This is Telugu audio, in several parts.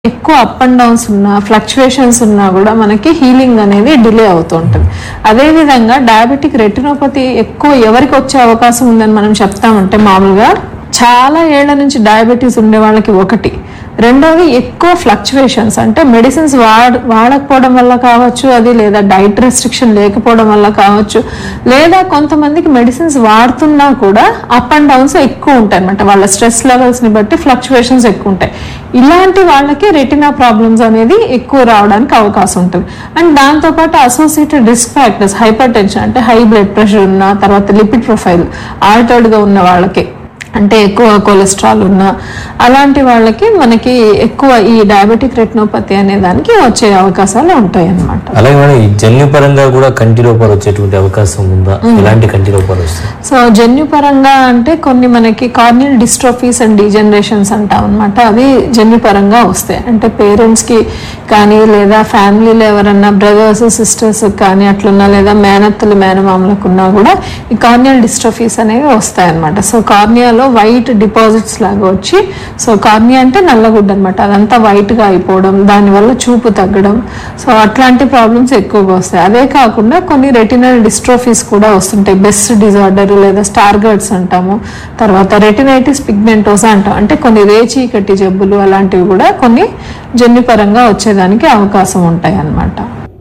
ఎక్కువ అప్ అండ్ డౌన్స్ ఉన్నా ఫ్లక్చువేషన్స్ ఉన్నా కూడా మనకి హీలింగ్ అనేది డిలే అవుతూ ఉంటుంది అదేవిధంగా డయాబెటిక్ రెటినోపతి ఎక్కువ ఎవరికి వచ్చే అవకాశం ఉందని మనం చెప్తామంటే మామూలుగా చాలా ఏళ్ల నుంచి డయాబెటీస్ ఉండే వాళ్ళకి ఒకటి రెండోది ఎక్కువ ఫ్లక్చువేషన్స్ అంటే మెడిసిన్స్ వాడ వాడకపోవడం వల్ల కావచ్చు అది లేదా డైట్ రెస్ట్రిక్షన్ లేకపోవడం వల్ల కావచ్చు లేదా కొంతమందికి మెడిసిన్స్ వాడుతున్నా కూడా అప్ అండ్ డౌన్స్ ఎక్కువ ఉంటాయి అనమాట వాళ్ళ స్ట్రెస్ లెవెల్స్ని బట్టి ఫ్లక్చువేషన్స్ ఎక్కువ ఉంటాయి ఇలాంటి వాళ్ళకి రెటినా ప్రాబ్లమ్స్ అనేది ఎక్కువ రావడానికి అవకాశం ఉంటుంది అండ్ దాంతోపాటు associated risk factors hypertension అంటే హై బ్లడ్ ప్రెషర్ ఉన్న తర్వాత లిపిడ్ ప్రొఫైల్ ఆల్టర్డ్గా ఉన్న వాళ్ళకి అంటే ఎక్కువ కొలెస్ట్రాల్ ఉన్న అలాంటి వాళ్ళకి మనకి ఎక్కువ ఈ డయాబెటిక్ రెటినోపతి అనే దానికి వచ్చే అవకాశాలు ఉంటాయి అన్నమాట అలాగే మేడం ఈ జన్యుపరంగా కూడా కంటి లోపాలు వచ్చేటువంటి అవకాశం ఉందా ఎలాంటి కంటి లోపాలు వస్తాయి సో జన్యుపరంగా అంటే కొన్ని మనకి కార్నియల్ డిస్ట్రోఫీస్ అండ్ డీజనరేషన్స్ అంటాం అనమాట అవి జన్యుపరంగా వస్తాయి అంటే పేరెంట్స్ కి కానీ లేదా ఫ్యామిలీలో ఎవరన్నా బ్రదర్స్ సిస్టర్స్ కానీ అట్లున్నా లేదా మేనత్తలు మేనమామలకు ఉన్నా కూడా ఈ కార్నియల్ డిస్ట్రోఫీస్ అనేవి వస్తాయి అనమాట సో కార్నియాలో వైట్ డిపాజిట్స్ లాగా వచ్చి సో కార్నియా అంటే నల్లగుడ్డ అనమాట అదంతా వైట్ గా అయిపోవడం దానివల్ల చూపు తగ్గడం సో అట్లాంటి ప్రాబ్లమ్స్ ఎక్కువగా వస్తాయి అదే కాకుండా కొన్ని రెటినల్ డిస్ట్రోఫీస్ కూడా వస్తుంటాయి బెస్ట్ డిజార్డర్ లేదా స్టార్గర్డ్స్ అంటాము తర్వాత రెటినైటిస్ పిగ్మెంటోసా అంటాం అంటే కొన్ని రేచీకటి జబ్బులు అలాంటివి కూడా కొన్ని జన్యుపరంగా వచ్చేదానికి అవకాశం ఉంటాయి అన్నమాట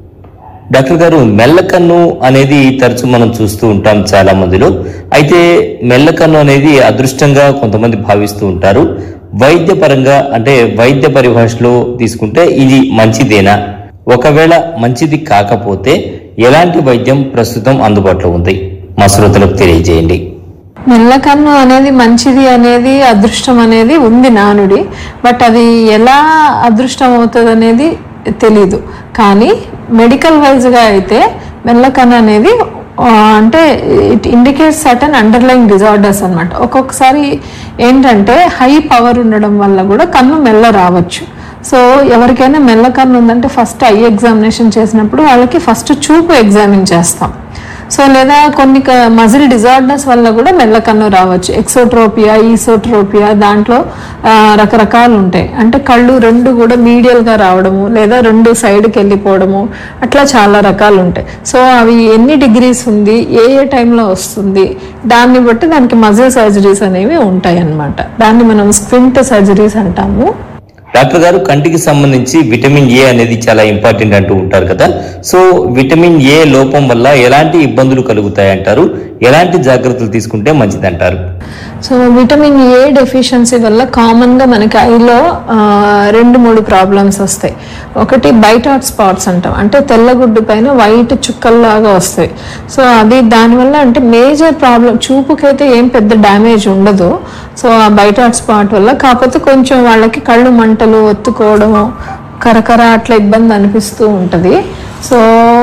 డాక్టర్ గారు మెల్లకన్ను అనేది తరచు మనం చూస్తూ ఉంటాం చాలా మందిలో అయితే మెల్లకన్ను అనేది అదృష్టంగా కొంతమంది భావిస్తూ ఉంటారు వైద్యపరంగా అంటే వైద్య పరిభాషలో తీసుకుంటే ఇది మంచిదేనా ఒకవేళ మంచిది కాకపోతే ఎలాంటి వైద్యం ప్రస్తుతం అందుబాటులో ఉంది మా శ్రోతలకు తెలియజేయండి మెల్లకన్ను అనేది మంచిది అనేది అదృష్టం అనేది ఉంది నానుడి బట్ అది ఎలా అదృష్టం అవుతుంది అనేది తెలీదు కానీ మెడికల్ వైజ్గా అయితే మెల్లకన్ను అనేది ఆ, అంటే it indicates certain underline disorders అన్నమాట ఒక్కొక్కసారి ఏంటంటే హై పవర్ ఉండడం వల్ల కూడా కన్ను మెల్ల రావచ్చు సో ఎవరికైనా మెల్ల కన్ను ఉందంటే ఫస్ట్ ఐ ఎగ్జామినేషన్ చేసినప్పుడు వాళ్ళకి ఫస్ట్ చూపు ఎగ్జామిన్ చేస్తాం సో లేదా కొన్ని మజిల్ డిజార్డర్స్ వల్ల కూడా మెల్లకన్ను రావచ్చు ఎక్సోట్రోపియా ఈసోట్రోపియా దాంట్లో ఆ, రకరకాలు ఉంటాయి అంటే కళ్ళు రెండు కూడా మీడియల్ గా రావడము లేదా రెండు సైడ్కి వెళ్ళిపోవడము అట్లా చాలా రకాలు ఉంటాయి సో అవి ఎన్ని డిగ్రీస్ ఉంది ఏ ఏ టైంలో వస్తుంది దాన్ని బట్టి దానికి మజిల్ సర్జరీస్ అనేవి ఉంటాయి అన్నమాట దాన్ని మనం స్క్వింట్ సర్జరీస్ అంటాము డాక్టర్ గారు కంటికి సంబంధించి విటమిన్ ఏ అనేది చాలా ఇంపార్టెంట్ అంటూ ఉంటారు కదా సో విటమిన్ ఏ లోపం వల్ల ఎలాంటి ఇబ్బందులు కలుగుతాయి అంటారు ఎలాంటి జాగ్రత్తలు తీసుకుంటే మంచిది అంటారు సో విటమిన్ ఏ డెఫిషియన్సీ వల్ల కామన్గా మనకి ఐలో ఆ, రెండు మూడు ప్రాబ్లమ్స్ వస్తాయి ఒకటి బైట్ హాట్ స్పాట్స్ అంటాం అంటే తెల్లగుడ్డు పైన వైట్ చుక్కల్లాగా వస్తాయి సో అది దానివల్ల అంటే మేజర్ ప్రాబ్లం చూపుకైతే ఏం పెద్ద డ్యామేజ్ ఉండదు సో ఆ బైట్ హాట్ స్పాట్ వల్ల కాకపోతే కొంచెం వాళ్ళకి కళ్ళు మంటలు ఒత్తుకోవడము కరకర అట్లా ఇబ్బంది అనిపిస్తూ ఉంటుంది సో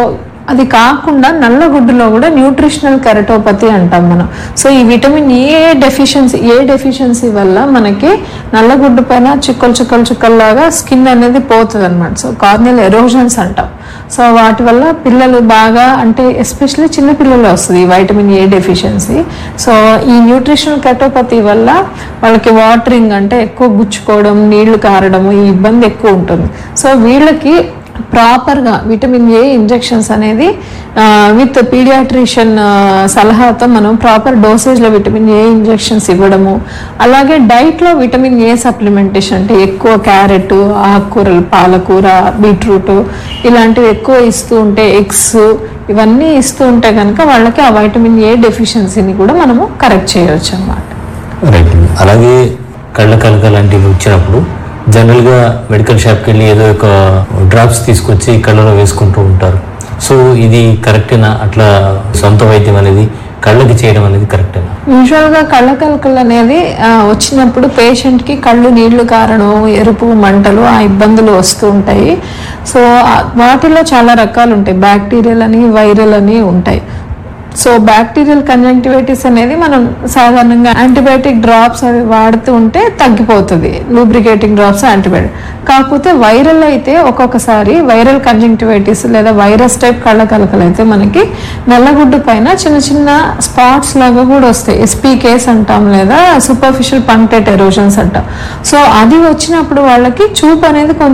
అది కాకుండా నల్లగుడ్డులో కూడా న్యూట్రిషనల్ కెరటోపతి అంటాం మనం సో ఈ vitamin A deficiency A deficiency వల్ల మనకి నల్లగుడ్డు పైన చుక్కలు చుక్కలు చుక్కల్లాగా స్కిన్ అనేది పోతుంది అనమాట సో కార్నియల్ ఎరోజన్స్ అంటాం సో వాటి వల్ల పిల్లలు బాగా అంటే ఎస్పెషల్లీ చిన్న పిల్లలు వస్తుంది ఈ వైటమిన్ ఏ డెఫిషియన్సీ సో ఈ న్యూట్రిషనల్ కెటోపతి వల్ల వాళ్ళకి వాటరింగ్ అంటే ఎక్కువ గుచ్చుకోవడం నీళ్లు కారడము ఈ ఇబ్బంది ఎక్కువ ఉంటుంది సో వీళ్ళకి ప్రాపర్గా విటమిన్ ఏ ఇంజెక్షన్స్ అనేది విత్ పీడియాట్రిషియన్ సలహాతో మనం ప్రాపర్ డోసేజ్లో విటమిన్ ఏ ఇంజెక్షన్స్ ఇవ్వడము అలాగే డైట్లో విటమిన్ ఏ సప్లిమెంటేషన్ అంటే ఎక్కువ క్యారెట్ ఆకుకూరలు పాలకూర బీట్రూట్ ఇలాంటివి ఎక్కువ ఇస్తూ ఉంటే ఎగ్స్ ఇవన్నీ ఇస్తూ ఉంటే కనుక వాళ్ళకి ఆ వైటమిన్ ఏ డెఫిషియన్సీని కూడా మనము కరెక్ట్ చేయవచ్చు అన్నమాట రైట్ అలాగే కళ్ళ కలక లాంటివి వచ్చినప్పుడు జనరల్గా మెడికల్ షాప్కి వెళ్ళి ఏదో ఒక డ్రాప్స్ తీసుకొచ్చి కళ్ళలో వేసుకుంటూ ఉంటారు సో ఇది కరెక్టేనా అట్లా సొంత వైద్యం అనేది కళ్ళకి చేయడం అనేది కరెక్టేనా యూజువల్గా కళ్ళ కలకలు అనేది ఆ, వచ్చినప్పుడు పేషెంట్కి కళ్ళు నీళ్లు కారడం ఎరుపు మంటలు ఆ ఇబ్బందులు వస్తూ ఉంటాయి సో ఆ, వాటిలో చాలా రకాలు ఉంటాయి బ్యాక్టీరియల్ అని వైరల్ అని ఉంటాయి సో బ్యాక్టీరియల్ కంజంక్టివైటిస్ అనేది మనం సాధారణంగా యాంటీబయాటిక్ డ్రాప్స్ అవి వాడుతూ ఉంటే తగ్గిపోతుంది లూబ్రికేటింగ్ డ్రాప్స్ యాంటీబయాటిక్ కాకపోతే వైరల్ అయితే ఒక్కొక్కసారి వైరల్ కంజంక్టివైటిస్ లేదా వైరస్ టైప్ కళ్ళ కలకలు అయితే మనకి నల్లగుడ్డు పైన చిన్న చిన్న స్పాట్స్ లాగా కూడా వస్తాయి ఎస్పీకేస్ అంటాం లేదా సూపర్ఫిషియల్ పంక్టెట్ ఎరోజన్స్ అంటాం సో అది వచ్చినప్పుడు వాళ్ళకి చూపు అనేది కొంచెం